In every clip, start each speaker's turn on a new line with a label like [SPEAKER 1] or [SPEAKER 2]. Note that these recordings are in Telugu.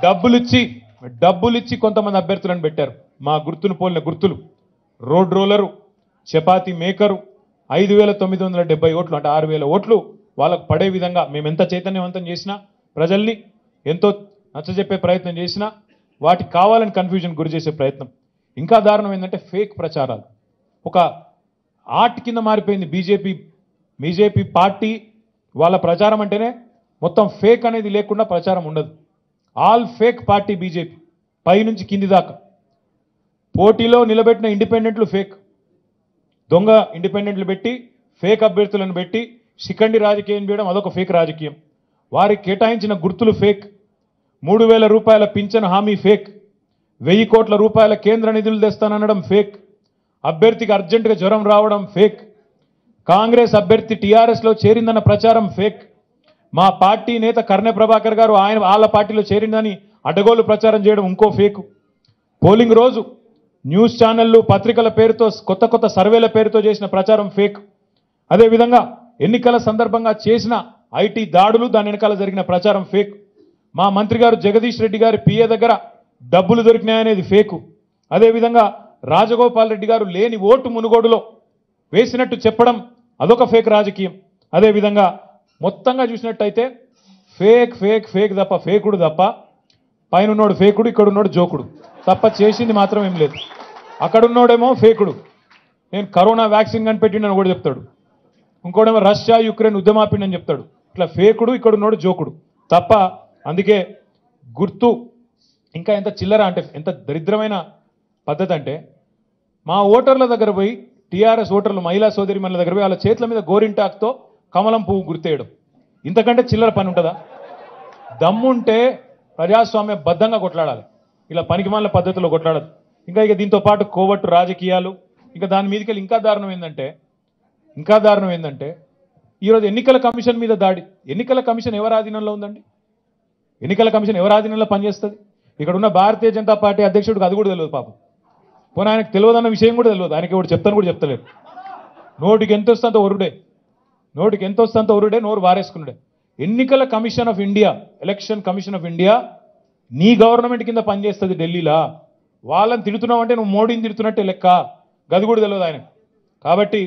[SPEAKER 1] డబ్బులిచ్చి డబ్బులిచ్చి కొంతమంది అభ్యర్థులను పెట్టారు మా గుర్తును పోలిన గుర్తులు రోడ్ రోలరు చపాతీ మేకరు ఐదు వేల తొమ్మిది వందల డెబ్బై ఓట్లు అంటే ఆరు వేల ఓట్లు వాళ్ళకు పడే విధంగా మేము ఎంత చైతన్యవంతం చేసినా ప్రజల్ని ఎంతో నచ్చజెప్పే ప్రయత్నం చేసినా వాటికి కావాలని కన్ఫ్యూజన్ గురి చేసే ప్రయత్నం ఇంకా దారుణం ఏంటంటే ఫేక్ ప్రచారాలు ఒక ఆర్ట్ కింద మారిపోయింది బీజేపీ బీజేపీ పార్టీ వాళ్ళ ప్రచారం అంటేనే మొత్తం ఫేక్ అనేది లేకుండా ప్రచారం ఉండదు ఆల్ ఫేక్ పార్టీ బీజేపీ పైనుంచి కింది దాకా పోటీలో నిలబెట్టిన ఇండిపెండెంట్లు ఫేక్ దొంగ ఇండిపెండెంట్లు పెట్టి ఫేక్ అభ్యర్థులను పెట్టి శిఖండి రాజకీయం చేయడం అదొక ఫేక్ రాజకీయం వారికి కేటాయించిన గుర్తులు ఫేక్ మూడు వేల రూపాయల పింఛను హామీ ఫేక్ వెయ్యి కోట్ల రూపాయల కేంద్ర నిధులు తెస్తాననడం ఫేక్ అభ్యర్థికి అర్జెంటుగా జ్వరం రావడం ఫేక్ కాంగ్రెస్ అభ్యర్థి టీఆర్ఎస్లో చేరిందన్న ప్రచారం ఫేక్ మా పార్టీ నేత కర్ణె ప్రభాకర్ గారు ఆయన వాళ్ళ పార్టీలో చేరిందని అడ్డగోలు ప్రచారం చేయడం ఇంకో ఫేక్ పోలింగ్ రోజు న్యూస్ ఛానళ్లు పత్రికల పేరుతో కొత్త కొత్త సర్వేల పేరుతో చేసిన ప్రచారం ఫేక్ అదేవిధంగా ఎన్నికల సందర్భంగా చేసిన ఐటీ దాడులు దాని వెనకాల జరిగిన ప్రచారం ఫేక్ మా మంత్రి గారు జగదీష్ రెడ్డి గారి పిఏ దగ్గర డబ్బులు దొరికినాయనేది ఫేకు అదేవిధంగా రాజగోపాల్ రెడ్డి గారు లేని ఓటు మునుగోడులో వేసినట్టు చెప్పడం అదొక ఫేక్ రాజకీయం అదేవిధంగా మొత్తంగా చూసినట్టయితే ఫేక్ ఫేక్ ఫేక్ తప్ప ఫేకుడు తప్ప పైన ఉన్నోడు ఫేకుడు ఇక్కడ ఉన్నోడు జోకుడు తప్ప చేసింది మాత్రం ఏం లేదు అక్కడ ఉన్నోడేమో ఫేకుడు నేను కరోనా వ్యాక్సిన్ కనిపెట్టిండని కూడా చెప్తాడు ఇంకోడేమో రష్యా యుక్రెయిన్ ఉద్యమాపిండని చెప్తాడు ఇట్లా ఫేకుడు ఇక్కడ ఉన్నోడు జోకుడు తప్ప అందుకే గుర్తు ఇంకా ఎంత చిల్లర అంటే ఎంత దరిద్రమైన పద్ధతి అంటే మా ఓటర్ల దగ్గర పోయి టీఆర్ఎస్ ఓటర్లు మహిళా సోదరి మన దగ్గర పోయి వాళ్ళ చేతుల మీద గోరింటాక్తో కమలం పువ్వు గుర్తేయడం ఇంతకంటే చిల్లర పని ఉంటుందా దమ్ముంటే ప్రజాస్వామ్య బద్ధంగా కొట్లాడాలి ఇలా పనికిమాల పద్ధతిలో కొట్లాడదు ఇంకా ఇక దీంతో పాటు కోవట్టు రాజకీయాలు ఇంకా దాని మీదకి వెళ్ళి ఇంకా దారుణం ఏంటంటే ఇంకా దారుణం ఏంటంటే ఈరోజు ఎన్నికల కమిషన్ మీద దాడి ఎన్నికల కమిషన్ ఎవరి ఆధీనంలో ఉందండి ఎన్నికల కమిషన్ ఎవరి ఆధీనంలో పనిచేస్తుంది ఇక్కడ ఉన్న భారతీయ జనతా పార్టీ అధ్యక్షుడికి అది కూడా తెలియదు పాపం పోనీ ఆయనకు తెలియదన్న విషయం కూడా తెలియదు ఆయనకి ఎవరు చెప్తాను కూడా చెప్తలేరు నోటికి ఎంత వస్తుందో ఒరుడే నోటికి ఎంత వస్తుందో ఒరుడే నోరు వారేసుకున్నాడే ఎన్నికల commission of India election commission of India నీ గవర్నమెంట్ కింద పనిచేస్తుంది ఢిల్లీలా వాళ్ళని తిడుతున్నావు అంటే నువ్వు మోడీని తిడుతున్నట్టే లెక్క గది కూడా తెలియదు ఆయన కాబట్టి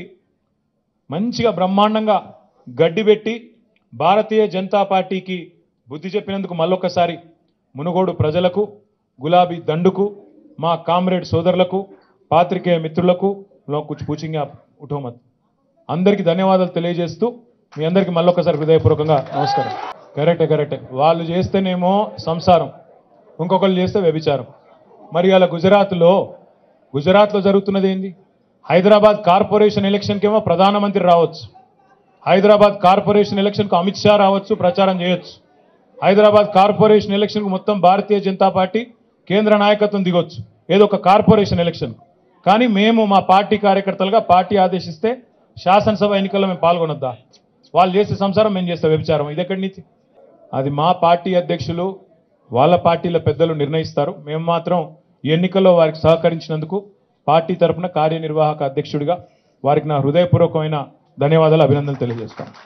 [SPEAKER 1] మంచిగా బ్రహ్మాండంగా గడ్డి పెట్టి భారతీయ జనతా పార్టీకి బుద్ధి చెప్పినందుకు మళ్ళొక్కసారి మునుగోడు ప్రజలకు గులాబీ దండుకు మా కామ్రేడ్ సోదరులకు పాత్రికేయ మిత్రులకు లో కుछ పూచింగ్ ఉఠో మత్ అందరికీ ధన్యవాదాలు తెలియజేస్తూ మీ అందరికీ మళ్ళొక్కసారి హృదయపూర్వకంగా నమస్కారం కరెక్టే కరెక్టే వాళ్ళు చేస్తేనేమో సంసారం ఇంకొకళ్ళు చేస్తే వ్యభిచారం మరి అలా గుజరాత్లో గుజరాత్లో జరుగుతున్నది ఏంది హైదరాబాద్ కార్పొరేషన్ ఎలక్షన్కి ఏమో ప్రధానమంత్రి రావచ్చు హైదరాబాద్ కార్పొరేషన్ ఎలక్షన్కు అమిత్ షా రావచ్చు ప్రచారం చేయొచ్చు హైదరాబాద్ కార్పొరేషన్ ఎలక్షన్కు మొత్తం భారతీయ జనతా పార్టీ కేంద్ర నాయకత్వం దిగొచ్చు ఏదో ఒక కార్పొరేషన్ ఎలక్షన్ కానీ మేము మా పార్టీ కార్యకర్తలుగా పార్టీ ఆదేశిస్తే శాసనసభ ఎన్నికల్లో మేము పాల్గొనొద్దా వాళ్ళు చేసే సంసారం మేము చేస్తాం వ్యభిచారం ఇది ఎక్కడి నుంచి అది మా పార్టీ అధ్యక్షులు వాళ్ళ పార్టీల పెద్దలు నిర్ణయిస్తారు మేము మాత్రం ఈ ఎన్నికల్లో వారికి సహకరించినందుకు పార్టీ తరపున కార్యనిర్వాహక అధ్యక్షుడిగా వారికి నా హృదయపూర్వకమైన ధన్యవాదాలు అభినందనలు తెలియజేస్తాను